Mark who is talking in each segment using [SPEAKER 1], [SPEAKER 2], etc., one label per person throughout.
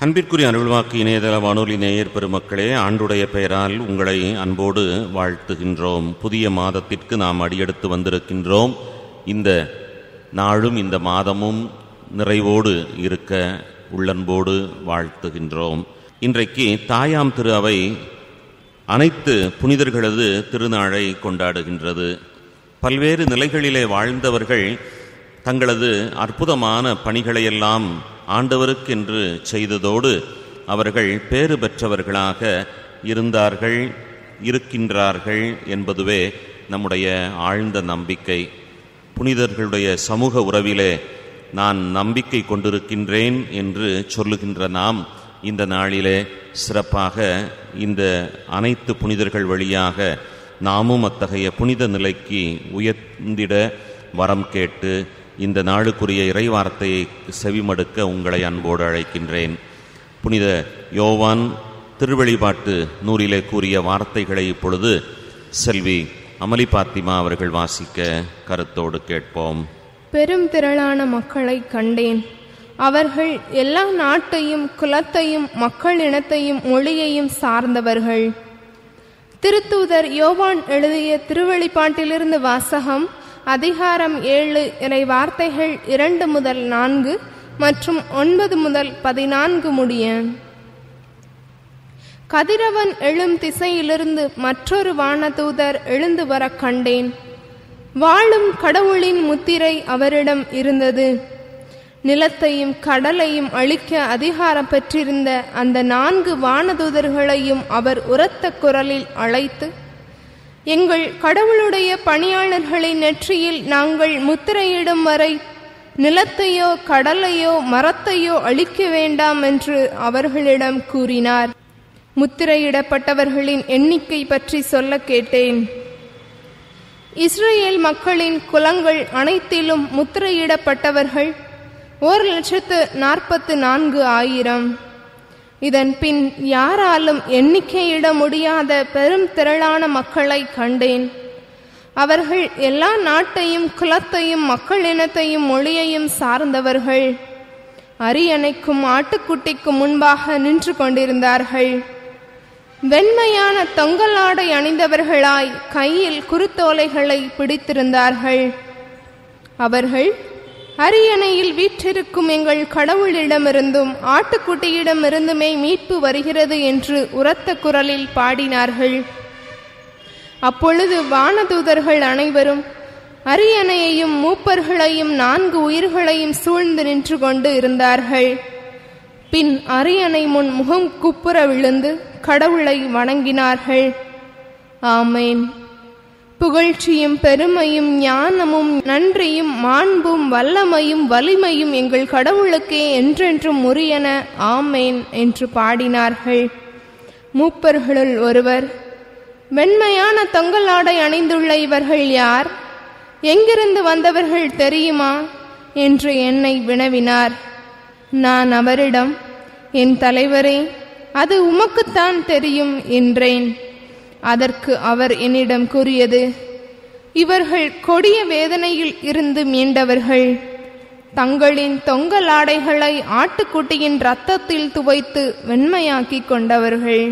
[SPEAKER 1] அன்பிற்குரிய அருள்வாக்கு இணையதள வானொலி நேயர் பெருமக்களே ஆண்டுடைய பெயரால் உங்களை அன்போடு வாழ்த்துகின்றோம் புதிய மாதத்திற்கு நாம் அடியெடுத்து வந்திருக்கின்றோம் இந்த நாளும் இந்த மாதமும் நிறைவோடு இருக்க உள்ளன்போடு வாழ்த்துகின்றோம் இன்றைக்கு தாயாம் திரு அவை அனைத்து புனிதர்களது திருநாளை கொண்டாடுகின்றது பல்வேறு நிலைகளிலே வாழ்ந்தவர்கள் தங்களது அற்புதமான பணிகளையெல்லாம் ஆண்டவருக்கென்று செய்ததோடு அவர்கள் பேறு பெற்றவர்களாக இருந்தார்கள் இருக்கின்றார்கள் என்பதுவே நம்முடைய ஆழ்ந்த நம்பிக்கை புனிதர்களுடைய சமூக உறவிலே நான் நம்பிக்கை கொண்டிருக்கின்றேன் என்று சொல்லுகின்ற நாம் இந்த நாளிலே சிறப்பாக இந்த அனைத்து புனிதர்கள் வழியாக நாமும் அத்தகைய புனித நிலைக்கு உயர்ந்திட வரம் கேட்டு இந்த நாளுக்குரிய இறைவார்த்தையை செவிமடுக்க உங்களை அன்போடு அழைக்கின்றேன் புனித யோவான் திருவெளிப்பாட்டு நூறிலே கூறிய வார்த்தைகளை இப்பொழுது செல்வி அமளி பாத்திமா அவர்கள் வாசிக்க கருத்தோடு கேட்போம்
[SPEAKER 2] பெரும் திரளான மக்களை கண்டேன் அவர்கள் எல்லா நாட்டையும் குலத்தையும் மக்கள் இனத்தையும் மொழியையும் சார்ந்தவர்கள் திருத்தூதர் யோவான் எழுதிய திருவெளிப்பாட்டிலிருந்து வாசகம் அதிகாரம் ஏழு இறை வார்த்தைகள் இரண்டு முதல் நான்கு மற்றும் ஒன்பது முதல் பதினான்கு முடிய கதிரவன் எழும் திசையிலிருந்து மற்றொரு வானதூதர் எழுந்து வர கண்டேன் வாழும் கடவுளின் முத்திரை அவரிடம் இருந்தது நிலத்தையும் கடலையும் அழிக்க அதிகாரம் பெற்றிருந்த அந்த நான்கு வானதூதர்களையும் அவர் உரத்த குரலில் அழைத்து எங்கள் கடவுளுடைய பணியாளர்களின் நெற்றியில் நாங்கள் முத்திரையிடும் வரை நிலத்தையோ கடலையோ மரத்தையோ அழிக்க வேண்டாம் என்று அவர்களிடம் கூறினார் முத்திரையிடப்பட்டவர்களின் எண்ணிக்கை பற்றி சொல்ல கேட்டேன் இஸ்ரேல் மக்களின் குலங்கள் அனைத்திலும் முத்திரையிடப்பட்டவர்கள் ஒரு லட்சத்து நாற்பத்து நான்கு ஆயிரம் இதன் பின் யாராலும் எண்ணிக்கையிட முடியாத பெரும் திரளான மக்களை கண்டேன் அவர்கள் எல்லா நாட்டையும் குலத்தையும் மக்கள் இனத்தையும் மொழியையும் சார்ந்தவர்கள் அரியணைக்கும் ஆட்டுக்குட்டிக்கும் முன்பாக நின்று கொண்டிருந்தார்கள் வெண்மையான தொங்கலாடை அணிந்தவர்களாய் கையில் குருத்தோலைகளை பிடித்திருந்தார்கள் அவர்கள் அரியணையில் வீற்றிருக்கும் எங்கள் கடவுளிடமிருந்தும் ஆட்டுக்குட்டியிடமிருந்துமே மீட்பு வருகிறது என்று உரத்த குரலில் பாடினார்கள் அப்பொழுது வானதூதர்கள் அனைவரும் அரியணையையும் மூப்பர்களையும் நான்கு உயிர்களையும் சூழ்ந்து நின்று கொண்டு இருந்தார்கள் பின் அரியணை முன் முகம் குப்புற விழுந்து கடவுளை வணங்கினார்கள் ஆமேன் புகழ்ச்சியும் பெருமையும் ஞானமும் நன்றியும் மாண்பும் வல்லமையும் வலிமையும் எங்கள் கடவுளுக்கே என்றென்றும் உரியன ஆமேன் என்று பாடினார்கள் மூப்பர்களுள் ஒருவர் வெண்மையான தொங்கலாடை அணிந்துள்ள இவர்கள் யார் எங்கிருந்து வந்தவர்கள் தெரியுமா என்று என்னை வினவினார் நான் அவரிடம் என் தலைவரே அது உமக்குத்தான் தெரியும் என்றேன் அதற்கு அவர் என்னிடம் கூறியது இவர்கள் கொடிய வேதனையில் இருந்து மீண்டவர்கள் தங்களின் தொங்கலாடைகளை ஆட்டுக்குட்டியின் இரத்தத்தில் துவைத்து வெண்மையாக்கிக் கொண்டவர்கள்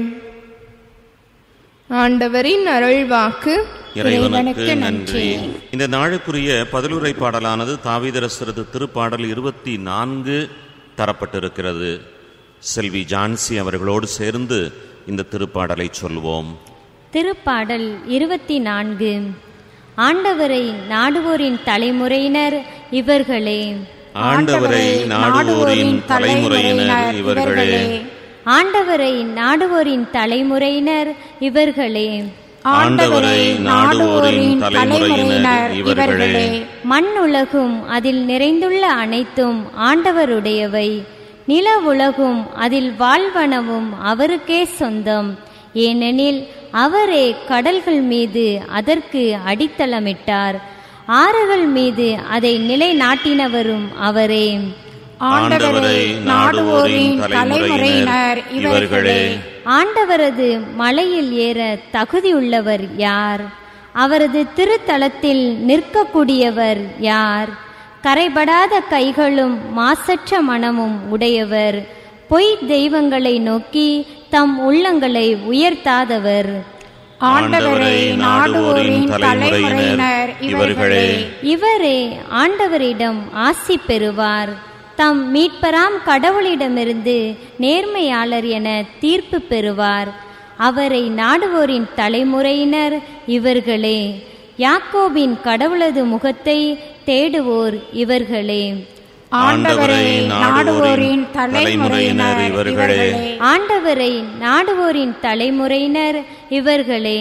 [SPEAKER 2] ஆண்டவரின் அருள்வாக்கு
[SPEAKER 1] இறைவனுக்கு நன்றி இந்த நாளுக்குரிய பதிலுரை பாடலானது தாவீதரசரது திருப்பாடல் இருபத்தி நான்கு தரப்பட்டிருக்கிறது செல்வி ஜான்சி அவர்களோடு சேர்ந்து இந்த திருப்பாடலை சொல்வோம்
[SPEAKER 3] திருப்பாடல் இருபத்தி நான்கு ஆண்டவரை நாடுவோரின் தலைமுறையினர் இவர்களே
[SPEAKER 1] ஆண்டவரை நாடுவோரின் தலைமுறையினர் இவர்களே
[SPEAKER 3] ஆண்டவரை நாடுவோரின் தலைமுறையினர் இவர்களே
[SPEAKER 1] ஆண்டவரை நாடுவோரின் தலைமுறையினர் இவர்களே
[SPEAKER 3] மண்ணுலகும் அதில் நிறைந்துள்ள அனைத்தும் ஆண்டவருடையவை நில உலகும் அதில் வாழ்வனவும் அவருக்கே சொந்தம் ஏனெனில் அவரே கடல்கள் மீது அதற்கு அடித்தளமிட்டார் ஆறுகள் மீது அதை நிலைநாட்டினவரும் அவரே
[SPEAKER 1] ஆண்டவரை நாடுவோரின் தலைமுறையினர் இவர்களே
[SPEAKER 3] ஆண்டவரது மலையில் ஏற தகுதியுள்ளவர் யார் அவரது திருத்தலத்தில் நிற்கக்கூடியவர் யார் கரைபடாத கைகளும் மாசற்ற மனமும் உடையவர் பொய் தெய்வங்களை நோக்கி தம் உள்ளங்களை உயர்த்தாதவர்
[SPEAKER 1] ஆண்டவரை நாடுவோரின் தலைமுறையினர் இவர்களே
[SPEAKER 3] இவரே ஆண்டவரிடம் ஆசி பெறுவார் தம் மீட்பராம் கடவுளிடமிருந்து நேர்மையாளர் என தீர்ப்பு பெறுவார் அவரை நாடுவோரின் தலைமுறையினர் இவர்களே யாக்கோபின் கடவுளது முகத்தை தேடுவோர் இவர்களே
[SPEAKER 1] ஆண்டவரை நாடுவோரின் தலைமுறையினர் இவர்களே
[SPEAKER 3] ஆண்டவரை நாடுவோரின் தலைமுறையினர் இவர்களே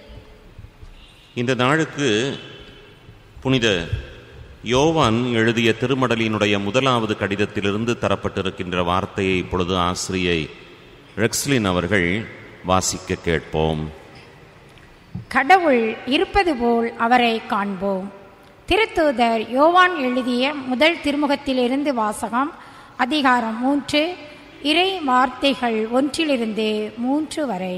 [SPEAKER 4] இந்த நாளுக்கு புனித யோவான் எழுதிய திருமடலினுடைய முதலாவது கடிதத்திலிருந்து தரப்பட்டிருக்கின்ற வார்த்தையை இப்பொழுது ஆசிரியை ரெக்ஸ்லின் அவர்கள் வாசிக்க கேட்போம்
[SPEAKER 1] கடவுள் இருப்பது போல் அவரை காண்போம் திருத்தூதர் யோவான் எழுதிய முதல் திருமுகத்திலிருந்து வாசகம் அதிகாரம் மூன்று இறை வார்த்தைகள் ஒன்றிலிருந்து மூன்று வரை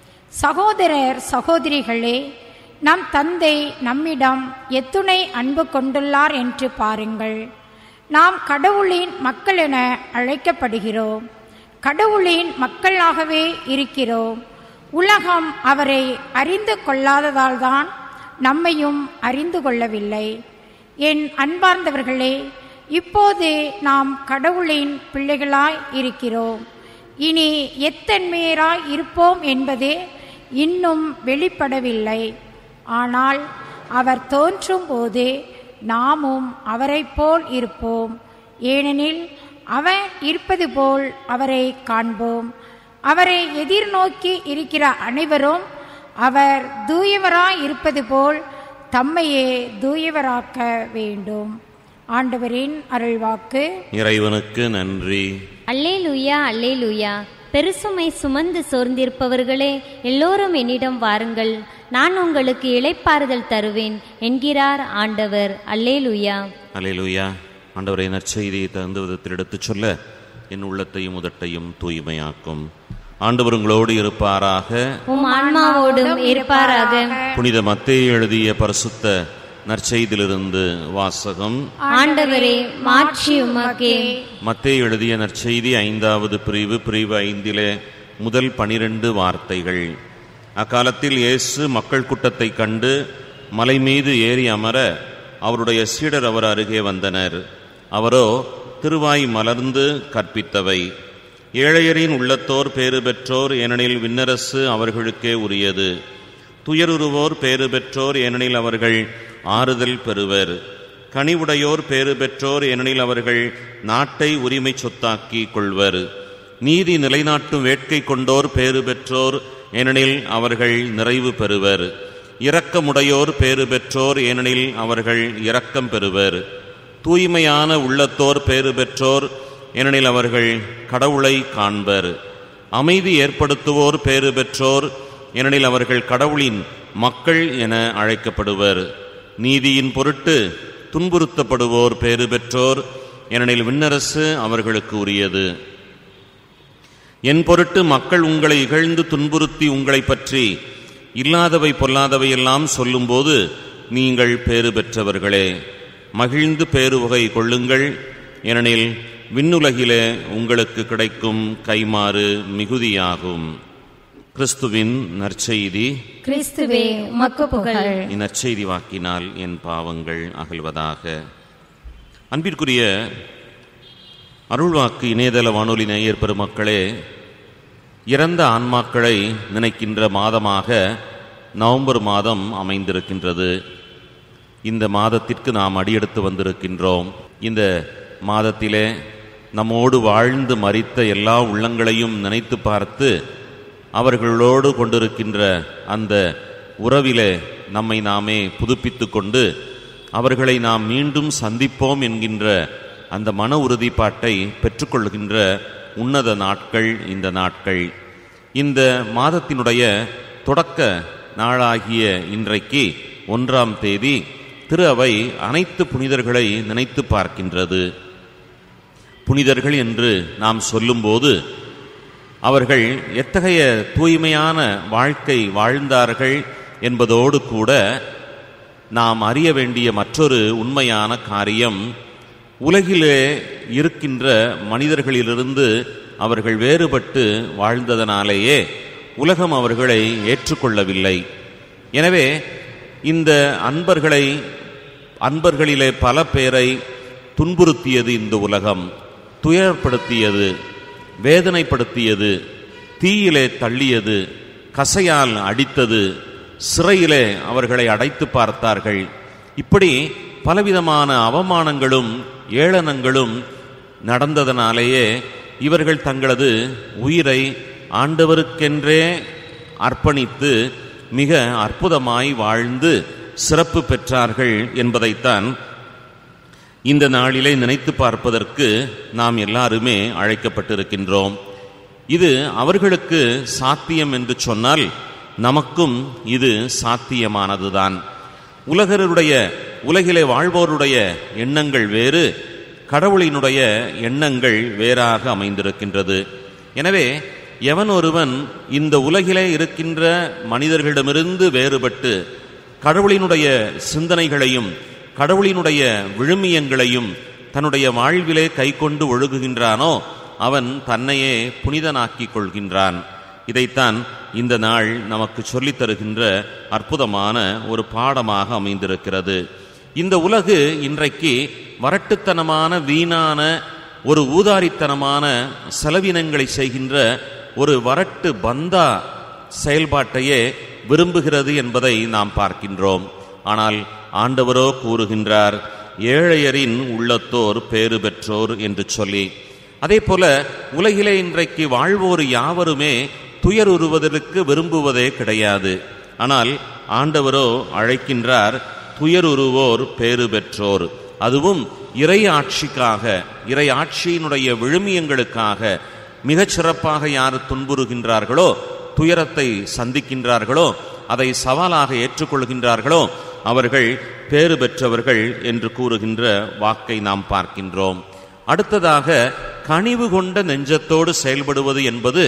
[SPEAKER 1] சகோதரர் சகோதரிகளே நம் தந்தை நம்மிடம் எத்துணை அன்பு கொண்டுள்ளார் என்று பாருங்கள் நாம் கடவுளின் மக்கள் என அழைக்கப்படுகிறோம் கடவுளின் மக்களாகவே இருக்கிறோம் உலகம் அவரை அறிந்து கொள்ளாததால்தான் நம்மையும் அறிந்து கொள்ளவில்லை என் அன்பார்ந்தவர்களே இப்போது நாம் கடவுளின் பிள்ளைகளாய் இருக்கிறோம் இனி எத்தன்மையராய் இருப்போம் என்பது இன்னும் வெளிப்படவில்லை ஆனால் அவர் தோன்றும் போது நாமும் அவரைப் போல் இருப்போம் ஏனெனில் அவர் இருப்பது போல் அவரை காண்போம் அவரை எதிர்நோக்கி இருக்கிற அனைவரும் அவர் தூயவராய் இருப்பது போல் தம்மையே தூயவராக்க வேண்டும் ஆண்டவரின் அருள்வாக்கு
[SPEAKER 4] இறைவனுக்கு நன்றி
[SPEAKER 3] அல்லேலூயா அல்லேலூயா பெருசுமை சுமந்து சோர்ந்திருப்பவர்களே எல்லோரும் என்னிடம் வாருங்கள் நான் உங்களுக்கு இளைப்பாறுதல் தருவேன் என்கிறார் ஆண்டவர் அல்லேலூயா
[SPEAKER 4] அலையிலுயா ஆண்டவரை நற்செய்தியை தகுந்த விதத்தில் எடுத்துச் சொல்ல என் உள்ளத்தையும் உதட்டையும் தூய்மையாக்கும் ஆண்டவர் உங்களோடு இருப்பாராக
[SPEAKER 3] உம் ஆன்மாவோடும் இருப்பாராக
[SPEAKER 4] புனித மத்தேயு எழுதிய பரிசுத்த நற்செய்தியிலிருந்து வாசகம்
[SPEAKER 3] ஆண்டவரே மாட்சி உமக்கே
[SPEAKER 4] மத்தேயு எழுதிய நற்செய்தி ஐந்தாவது பிரிவு பிரிவு ஐந்திலே முதல் பனிரெண்டு வார்த்தைகள் அக்காலத்தில் இயேசு மக்கள் கூட்டத்தை கண்டு மலை மீது ஏறி அமர அவருடைய சீடர் அவர் அருகே வந்தனர் அவரோ திருவாய் மலர்ந்து கற்பித்தவை ஏழையரின் உள்ளத்தோர் பேறு பெற்றோர் ஏனெனில் விண்ணரசு அவர்களுக்கே உரியது துயருருவோர் பேறு பெற்றோர் ஏனெனில் அவர்கள் ஆறுதல் பெறுவர் கனிவுடையோர் பேறு பெற்றோர் ஏனெனில் அவர்கள் நாட்டை உரிமை சொத்தாக்கி கொள்வர் நீதி நிலைநாட்டும் வேட்கை கொண்டோர் பேறு பெற்றோர் ஏனெனில் அவர்கள் நிறைவு பெறுவர் இரக்கமுடையோர் பேறு பெற்றோர் ஏனெனில் அவர்கள் இரக்கம் பெறுவர் தூய்மையான உள்ளத்தோர் பேறு பெற்றோர் ஏனெனில் அவர்கள் கடவுளை காண்பர் அமைதி ஏற்படுத்துவோர் பேறு பெற்றோர் ஏனெனில் அவர்கள் கடவுளின் மக்கள் என அழைக்கப்படுவர் நீதியின் பொருட்டு துன்புறுத்தப்படுவோர் பேறு பெற்றோர் ஏனெனில் விண்ணரசு அவர்களுக்கு உரியது என் பொருட்டு மக்கள் உங்களை இகழ்ந்து துன்புறுத்தி உங்களை பற்றி இல்லாதவை பொல்லாதவை எல்லாம் சொல்லும்போது நீங்கள் பேறு பெற்றவர்களே மகிழ்ந்து பேருவகை கொள்ளுங்கள் ஏனெனில் விண்ணுலகிலே உங்களுக்கு கிடைக்கும் கைமாறு மிகுதியாகும் கிறிஸ்துவின் நற்செய்தி
[SPEAKER 3] கிறிஸ்துவே உமக்கு புகழ்
[SPEAKER 4] இந்நற்செய்தி வாக்கினால் என் பாவங்கள் அகல்வதாக அன்பிற்குரிய அருள்வாக்கு இணையதள வானொலி நேயர் பெருமக்களே இறந்த ஆன்மாக்களை நினைக்கின்ற மாதமாக நவம்பர் மாதம் அமைந்திருக்கின்றது இந்த மாதத்திற்கு நாம் அடியெடுத்து வந்திருக்கின்றோம் இந்த மாதத்திலே நம்மோடு வாழ்ந்து மரித்த எல்லா உள்ளங்களையும் நினைத்து பார்த்து அவர்களோடு கொண்டிருக்கின்ற அந்த உறவிலே நம்மை நாமே புதுப்பித்து கொண்டு அவர்களை நாம் மீண்டும் சந்திப்போம் என்கின்ற அந்த மன உறுதிப்பாட்டை பெற்றுக்கொள்கின்ற உன்னத நாட்கள் இந்த நாட்கள் இந்த மாதத்தினுடைய தொடக்க நாளாகிய இன்றைக்கு ஒன்றாம் தேதி திரு அவை அனைத்து புனிதர்களை நினைத்து பார்க்கின்றது புனிதர்கள் என்று நாம் சொல்லும்போது அவர்கள் எத்தகைய தூய்மையான வாழ்க்கை வாழ்ந்தார்கள் என்பதோடு கூட நாம் அறிய வேண்டிய மற்றொரு உண்மையான காரியம் உலகிலே இருக்கின்ற மனிதர்களிலிருந்து அவர்கள் வேறுபட்டு வாழ்ந்ததனாலேயே உலகம் அவர்களை ஏற்றுக்கொள்ளவில்லை எனவே இந்த அன்பர்களை அன்பர்களிலே பல பேரை துன்புறுத்தியது இந்த உலகம் துயரப்படுத்தியது வேதனைப்படுத்தியது தீயிலே தள்ளியது கசையால் அடித்தது சிறையிலே அவர்களை அடைத்து பார்த்தார்கள் இப்படி பலவிதமான அவமானங்களும் ஏளனங்களும் நடந்ததனாலேயே இவர்கள் தங்களது உயிரை ஆண்டவருக்கென்றே அர்ப்பணித்து மிக அற்புதமாய் வாழ்ந்து சிறப்பு பெற்றார்கள் என்பதைத்தான் இந்த நாளிலே நினைத்து பார்ப்பதற்கு நாம் எல்லாருமே அழைக்கப்பட்டிருக்கின்றோம் இது அவர்களுக்கு சாத்தியம் என்று சொன்னால் நமக்கும் இது சாத்தியமானதுதான் உலகருடைய உலகிலே வாழ்வோருடைய எண்ணங்கள் வேறு கடவுளினுடைய எண்ணங்கள் வேறாக அமைந்திருக்கின்றது எனவே எவன் ஒருவன் இந்த உலகிலே இருக்கின்ற மனிதர்களிடமிருந்து வேறுபட்டு கடவுளினுடைய சிந்தனைகளையும் கடவுளினுடைய விழுமியங்களையும் தன்னுடைய வாழ்விலே கைக்கொண்டு ஒழுகுகின்றானோ அவன் தன்னையே புனிதனாக்கிக் கொள்கின்றான் இதைத்தான் இந்த நாள் நமக்கு சொல்லித் தருகின்ற அற்புதமான ஒரு பாடமாக அமைந்திருக்கிறது இந்த உலகு இன்றைக்கு வரட்டுத்தனமான வீணான ஒரு ஊதாரித்தனமான செலவினங்களை செய்கின்ற ஒரு வரட்டு பந்தா செயல்பாட்டையே விரும்புகிறது என்பதை நாம் பார்க்கின்றோம் ஆனால் ஆண்டவரோ கூறுகின்றார் ஏழையரின் உள்ளத்தோர் பேறு பெற்றோர் என்று சொல்லி அதே போல உலகிலே இன்றைக்கு வாழ்வோர் யாவருமே துயருறுவதற்கு விரும்புவதே கிடையாது ஆனால் ஆண்டவரோ அழைக்கின்றார் துயருருவோர் பேறு பெற்றோர் அதுவும் இறை ஆட்சிக்காக இறை ஆட்சியினுடைய விழுமியங்களுக்காக மிகச் சிறப்பாக யார் துன்புறுகின்றார்களோ துயரத்தை சந்திக்கின்றார்களோ அதை சவாலாக ஏற்றுக்கொள்கின்றார்களோ அவர்கள் பேறு பெற்றவர்கள் என்று கூறுகின்ற வாக்கை நாம் பார்க்கின்றோம் அடுத்ததாக கனிவு கொண்ட நெஞ்சத்தோடு செயல்படுவது என்பது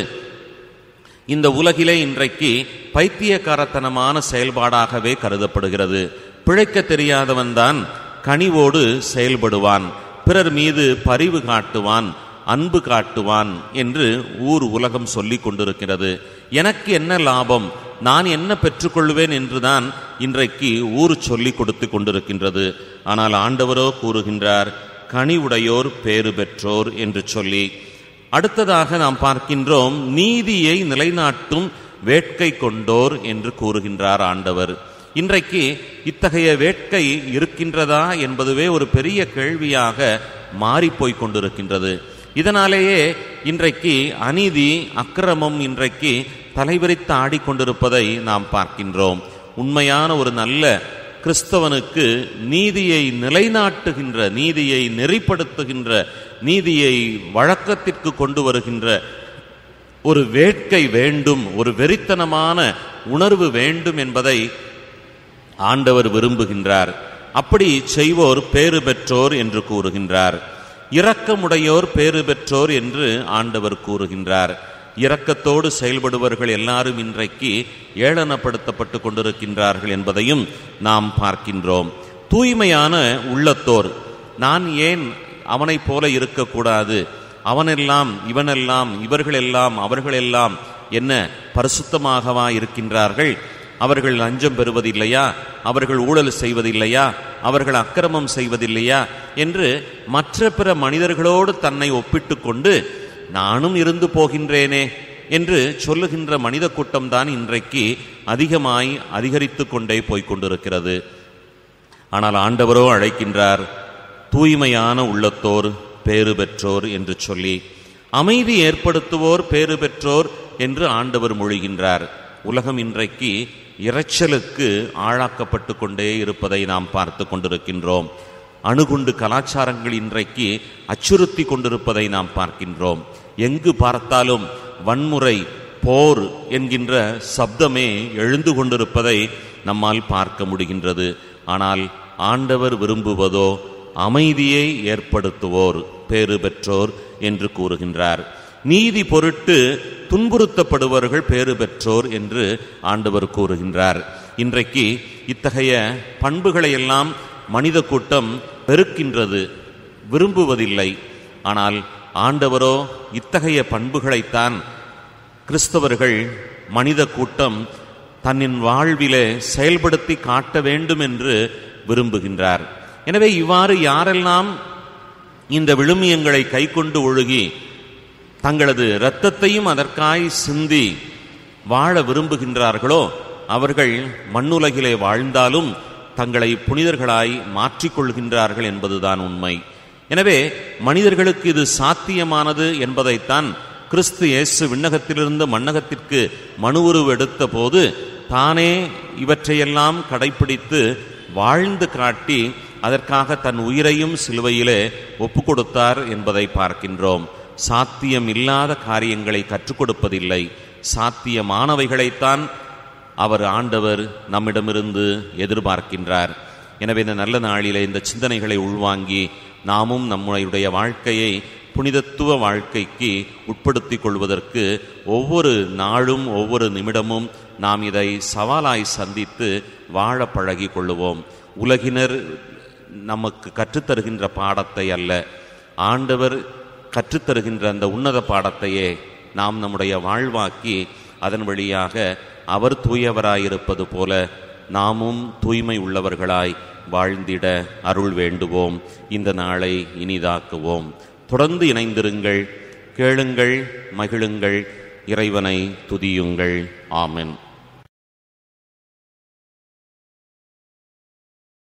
[SPEAKER 4] இந்த உலகிலே இன்றைக்கு பைத்தியக்காரத்தனமான செயல்பாடாகவே கருதப்படுகிறது பிழைக்க தெரியாதவன்தான் கனிவோடு செயல்படுவான் பிறர் மீது பரிவு காட்டுவான் அன்பு காட்டுவான் என்று ஊர் உலகம் சொல்லிக் கொண்டிருக்கிறது எனக்கு என்ன லாபம் நான் என்ன பெற்றுக்கொள்வேன் என்றுதான் இன்றைக்கு ஊர் சொல்லிக் கொடுத்து கொண்டிருக்கின்றது ஆனால் ஆண்டவரோ கூறுகின்றார் கனிவுடையோர் பேறு பெற்றோர் என்று சொல்லி அடுத்ததாக நாம் பார்க்கின்றோம் நீதியை நிலைநாட்டும் வேட்கை கொண்டோர் என்று கூறுகின்றார் ஆண்டவர் இன்றைக்கு இத்தகைய வேட்கை இருக்கின்றதா என்பதுவே ஒரு பெரிய கேள்வியாக மாறிப்போய் கொண்டிருக்கின்றது இதனாலேயே இன்றைக்கு அநீதி அக்கிரமம் இன்றைக்கு தலைவிரித்து ஆடிக்கொண்டிருப்பதை நாம் பார்க்கின்றோம் உண்மையான ஒரு நல்ல கிறிஸ்தவனுக்கு நீதியை நிலைநாட்டுகின்ற நீதியை நெறிப்படுத்துகின்ற நீதியை வழக்கத்திற்கு கொண்டு வருகின்ற ஒரு வேட்கை வேண்டும் ஒரு வெறித்தனமான உணர்வு வேண்டும் என்பதை ஆண்டவர் விரும்புகின்றார் அப்படி செய்வோர் பேறு பெற்றோர் என்று கூறுகின்றார் இரக்கமுடையோர் பேறு பெற்றோர் என்று ஆண்டவர் கூறுகின்றார் இரக்கத்தோடு செயல்படுவர்கள் எல்லாரும் இன்றைக்கு ஏளனப்படுத்தப்பட்டு கொண்டிருக்கின்றார்கள் என்பதையும் நாம் பார்க்கின்றோம் தூய்மையான உள்ளத்தோர் நான் ஏன் அவனைப் போல இருக்கக்கூடாது அவனெல்லாம் இவனெல்லாம் இவர்களெல்லாம் அவர்களெல்லாம் என்ன பரிசுத்தமாகவா இருக்கின்றார்கள் அவர்கள் லஞ்சம் பெறுவதில்லையா அவர்கள் ஊழல் செய்வதில்லையா அவர்கள் அக்கிரமம் செய்வதில்லையா என்று மற்ற பிற மனிதர்களோடு தன்னை ஒப்பிட்டு கொண்டு நானும் இருந்து போகின்றேனே என்று சொல்லுகின்ற மனித கூட்டம்தான் இன்றைக்கு அதிகமாய் அதிகரித்து கொண்டே போய்க் கொண்டிருக்கிறது ஆனால் ஆண்டவரோ அழைக்கின்றார் தூய்மையான உள்ளத்தோர் பேறு பெற்றோர் என்று சொல்லி அமைதி ஏற்படுத்துவோர் பேறு பெற்றோர் என்று ஆண்டவர் மொழிகின்றார் உலகம் இன்றைக்கு இரைச்சலுக்கு ஆளாக்கப்பட்டு கொண்டே இருப்பதை நாம் பார்த்து கொண்டிருக்கின்றோம் அணுகுண்டு கலாச்சாரங்கள் இன்றைக்கு அச்சுறுத்தி கொண்டிருப்பதை நாம் பார்க்கின்றோம் எங்கு பார்த்தாலும் வன்முறை போர் என்கின்ற சப்தமே எழுந்து கொண்டிருப்பதை நம்மால் பார்க்க முடிகின்றது ஆனால் ஆண்டவர் விரும்புவதோ அமைதியை ஏற்படுத்துவோர் பேறு பெற்றோர் என்று கூறுகின்றார் நீதி பொருட்டு துன்புறுத்தப்படுபவர்கள் பேறு பெற்றோர் என்று ஆண்டவர் கூறுகின்றார் இன்றைக்கு இத்தகைய பண்புகளை எல்லாம் மனித கூட்டம் வெறுக்கின்றது விரும்புவதில்லை ஆனால் ஆண்டவரோ இத்தகைய பண்புகளைத்தான் கிறிஸ்தவர்கள் மனித கூட்டம் தன்னின் வாழ்விலே செயல்படுத்தி காட்ட வேண்டும் என்று விரும்புகின்றார் எனவே இவ்வாறு யாரெல்லாம் இந்த விழுமியங்களை கைக்கொண்டு ஒழுகி தங்களது இரத்தத்தையும் அதற்காய் சிந்தி வாழ விரும்புகின்றார்களோ அவர்கள் மண்ணுலகிலே வாழ்ந்தாலும் தங்களை புனிதர்களாய் மாற்றிக்கொள்கின்றார்கள் என்பதுதான் உண்மை எனவே மனிதர்களுக்கு இது சாத்தியமானது என்பதைத்தான் கிறிஸ்து இயேசு விண்ணகத்திலிருந்து மண்ணகத்திற்கு மனு உருவெடுத்த போது தானே இவற்றையெல்லாம் கடைப்பிடித்து வாழ்ந்து காட்டி அதற்காக தன் உயிரையும் சிலுவையிலே ஒப்பு கொடுத்தார் என்பதை பார்க்கின்றோம் சாத்தியம் இல்லாத காரியங்களை கற்றுக் கொடுப்பதில்லை சாத்தியமானவைகளைத்தான் அவர் ஆண்டவர் நம்மிடமிருந்து எதிர்பார்க்கின்றார் எனவே இந்த நல்ல நாளிலே இந்த சிந்தனைகளை உள்வாங்கி நாமும் நம்முடைய வாழ்க்கையை புனிதத்துவ வாழ்க்கைக்கு உட்படுத்திக் கொள்வதற்கு ஒவ்வொரு நாளும் ஒவ்வொரு நிமிடமும் நாம் இதை சவாலாய் சந்தித்து வாழ பழகி கொள்ளுவோம் உலகினர் நமக்கு கற்றுத்தருகின்ற பாடத்தை அல்ல ஆண்டவர் கற்றுத்தருகின்ற அந்த உன்னத பாடத்தையே நாம் நம்முடைய வாழ்வாக்கி அதன் வழியாக அவர் தூயவராயிருப்பது போல நாமும் தூய்மை உள்ளவர்களாய் வாழ்ந்திட அருள் வேண்டுவோம் இந்த நாளை இனிதாக்குவோம் தொடர்ந்து இணைந்திருங்கள் கேளுங்கள் மகிழுங்கள் இறைவனை துதியுங்கள் ஆமென்